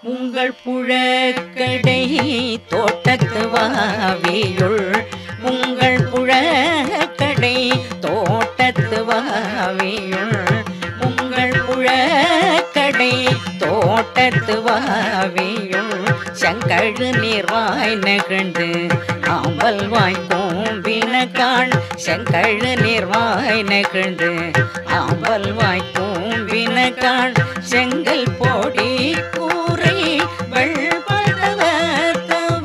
உங்கள் புழக்கடை தோட்டத்து வாவியுள் உங்கள் புழக்கடை தோட்டத்து வாவியுள் உங்கள் புழக்கடை தோட்டத்து வாவியுள் செங்கழு நீர்வாய் நெகிழ்ந்து ஆம்பல் வாய் கூம்பினக்காள் செங்கழு நீர்வாய் நெகிழ்ந்து ஆம்பல் வாய் கூம்பினக்காள் செங்கல் போடி கூரை வெள்பதவர்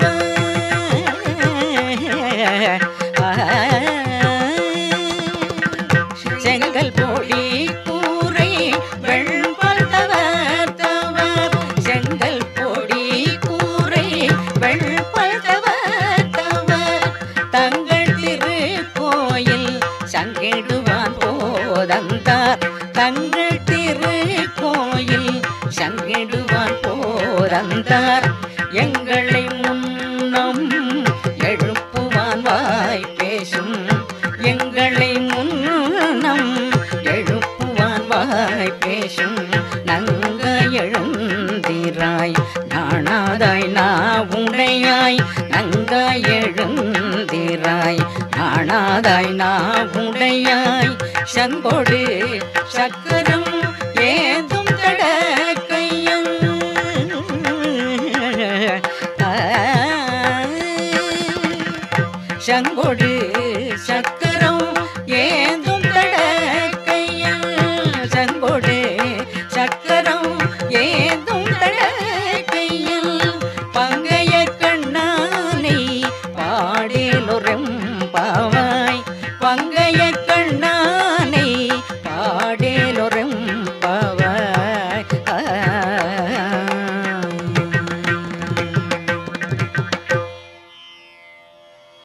செங்கல் போடி கூரை வெள்பதவர் தவர் செங்கல் போடி கூரை வெள்பதவர் தவர் தங்கள் திருக்கோயில் சங்கிடுவான் போதந்தார் தங்கள் திருக்கோயில் சங்கிடுவான் போதந்தார் எங்களை முன்னம் எழுப்புவான் வாய் பேசும் எங்களை முன்னம் எழுப்புவான் வாய் பேசும் நங்க எழுந்திராய் நாணாதாய் நா உடையாய் நங்க எழுந்திராய் நாணாதாய் நா உடையாய் சங்கொடு சக்கரம் ஏதும் தட கையன் சங்கொடு